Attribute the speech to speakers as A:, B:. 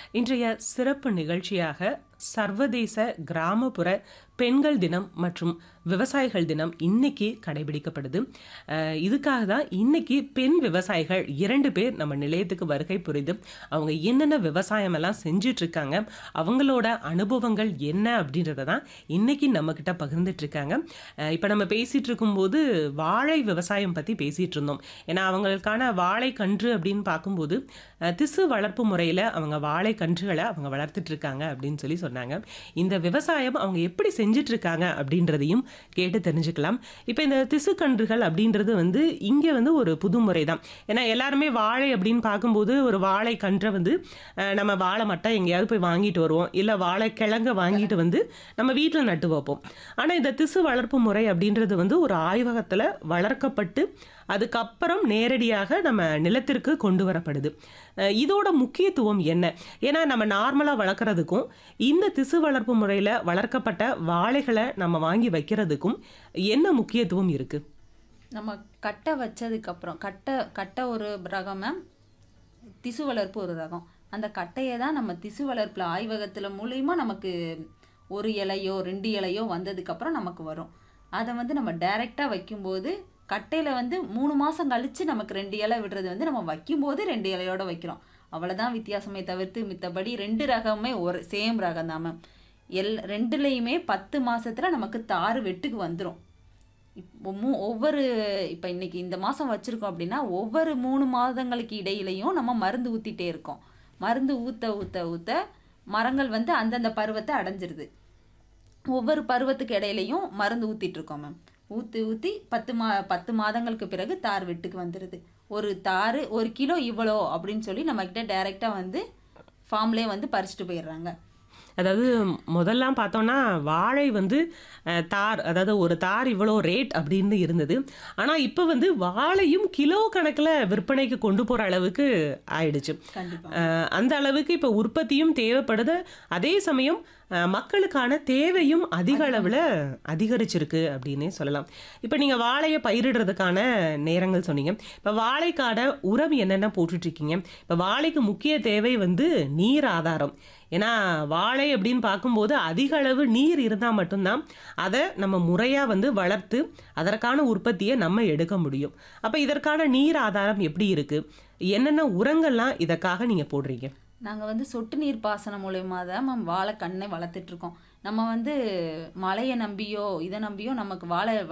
A: இன்றைய சிறப்பு நிகழ்ச்சியாக சர்வதேச கிராமப்புற பெண்கள் தினம் மற்றும் விவசாயிகள் தினம் இன்னைக்கு கடைபிடிக்கப்படுது அஹ் இதுக்காக தான் இன்னைக்கு பெண் விவசாயிகள் இரண்டு பேர் நம்ம நிலையத்துக்கு வருகை புரிந்து அவங்க என்னென்ன விவசாயம் எல்லாம் செஞ்சுட்டு இருக்காங்க அவங்களோட அனுபவங்கள் என்ன அப்படின்றத தான் இன்னைக்கு நம்ம கிட்ட பகிர்ந்துட்டு இருக்காங்க அஹ் இப்ப நம்ம பேசிட்டு இருக்கும்போது வாழை விவசாயம் பத்தி பேசிட்டு இருந்தோம் ஏன்னா அவங்களுக்கான வாழை கன்று அப்படின்னு பார்க்கும்போது அஹ் திசு வளர்ப்பு முறையில் அவங்க வாழை கன்றுகளை அவங்க வளர்த்துட்டு இருக்காங்க அப்படின்னு சொல்லி சொன்னாங்க இந்த விவசாயம் அவங்க எப்படி செஞ்சுட்டு இருக்காங்க அப்படின்றதையும் கேட்டு தெரிஞ்சுக்கலாம் இப்போ இந்த திசு கன்றுகள் அப்படின்றது வந்து இங்கே வந்து ஒரு புது முறை தான் ஏன்னா எல்லாருமே வாழை அப்படின்னு பார்க்கும்போது ஒரு வாழை கன்றை வந்து அஹ், நம்ம வாழை மட்டை எங்கேயாவது போய் வாங்கிட்டு வருவோம் இல்லை வாழை கிழங்க வாங்கிட்டு வந்து நம்ம வீட்டில் நட்டு வைப்போம் ஆனால் இந்த திசு வளர்ப்பு முறை அப்படின்றது வந்து ஒரு ஆய்வகத்தில் வளர்க்கப்பட்டு அதுக்கப்புறம் நேரடியாக நம்ம நிலத்திற்கு கொண்டு வரப்படுது அஹ் இதோட முக்கியத்துவம் என்ன ஏன்னா நம்ம நார்மலாக வளர்க்குறதுக்கும் இந்த திசு வளர்ப்பு முறையில் வளர்க்கப்பட்ட வாழைகளை நம்ம வாங்கி வைக்கிறதுக்கும் என்ன முக்கியத்துவம் இருக்குது
B: நம்ம கட்டை வச்சதுக்கப்புறம் கட்டை கட்டை ஒரு ரகம் மேம் திசு வளர்ப்பு ஒரு ரகம் அந்த கட்டையை தான் நம்ம திசு வளர்ப்பில் ஆய்வகத்தில் மூலியமா நமக்கு ஒரு இலையோ ரெண்டு இலையோ வந்ததுக்கப்புறம் நமக்கு வரும் அதை வந்து நம்ம டைரெக்டாக வைக்கும்போது கட்டையில் வந்து மூணு மாதம் கழித்து நமக்கு ரெண்டு இலை விடுறது வந்து நம்ம வைக்கும்போது ரெண்டு இலையோட வைக்கிறோம் அவ்வளோதான் வித்தியாசமே தவிர்த்து மித்தபடி ரெண்டு ரகமே ஒரு சேம் ரகம் தான் மேம் எல் ரெண்டுலேயுமே பத்து மாசத்துல நமக்கு தாறு வெட்டுக்கு வந்துடும் இப்போ மூ ஒவ்வொரு இப்போ இன்னைக்கு இந்த மாதம் வச்சுருக்கோம் அப்படின்னா ஒவ்வொரு மூணு மாதங்களுக்கு இடையிலையும் நம்ம மருந்து ஊற்றிட்டே இருக்கோம் மருந்து ஊற்ற ஊற்ற ஊற்ற மரங்கள் வந்து அந்தந்த பருவத்தை அடைஞ்சிருது ஒவ்வொரு பருவத்துக்கு இடையிலையும் மருந்து ஊற்றிட்டு இருக்கோம் மேம் ஊற்றி ஊற்றி பத்து மா பத்து மாதங்களுக்கு பிறகு தார் வெட்டுக்கு வந்துடுது ஒரு தார் ஒரு கிலோ இவ்வளோ அப்படின்னு சொல்லி நம்மக்கிட்ட டைரெக்டாக வந்து ஃபார்ம்லேயே வந்து பறிச்சுட்டு போயிடுறாங்க
A: அதாவது முதல்லாம் பார்த்தோம்னா வாழை வந்து அஹ், தார் அதாவது ஒரு தார் இவ்வளோ ரேட் அப்படின்னு இருந்தது ஆனால் இப்போ வந்து வாழையும் கிலோ கணக்கில் விற்பனைக்கு கொண்டு போகிற அளவுக்கு ஆயிடுச்சு
B: கண்டிப்பாக
A: அஹ், அந்த அளவுக்கு இப்போ உற்பத்தியும் தேவைப்படுது அதே சமயம் அஹ், மக்களுக்கான தேவையும் அதிக அளவில் அதிகரிச்சிருக்கு அப்படின்னே சொல்லலாம் இப்போ நீங்கள் வாழையை பயிரிடுறதுக்கான நேரங்கள் சொன்னீங்க இப்போ வாழைக்கான உரம் என்னென்ன போட்டுட்ருக்கீங்க இப்போ வாழைக்கு முக்கிய தேவை வந்து நீர் ஆதாரம் ஏன்னா வாழை அப்படின்னு பார்க்கும்போது அதிக அளவு நீர் இருந்தால் மட்டும்தான் அதை நம்ம முறையாக வந்து வளர்த்து அதற்கான உற்பத்தியை நம்ம எடுக்க முடியும் அப்போ இதற்கான நீர் ஆதாரம் எப்படி இருக்குது என்னென்ன உரங்கள்லாம் இதற்காக நீங்கள் போடுறீங்க
B: நாங்கள் வந்து சொட்டு நீர் பாசனம் மூலயமா தான் மேம் வாழை கண்ணை வளர்த்துட்டு இருக்கோம் நம்ம வந்து மழையை நம்பியோ இதை நம்பியோ நமக்கு வாழை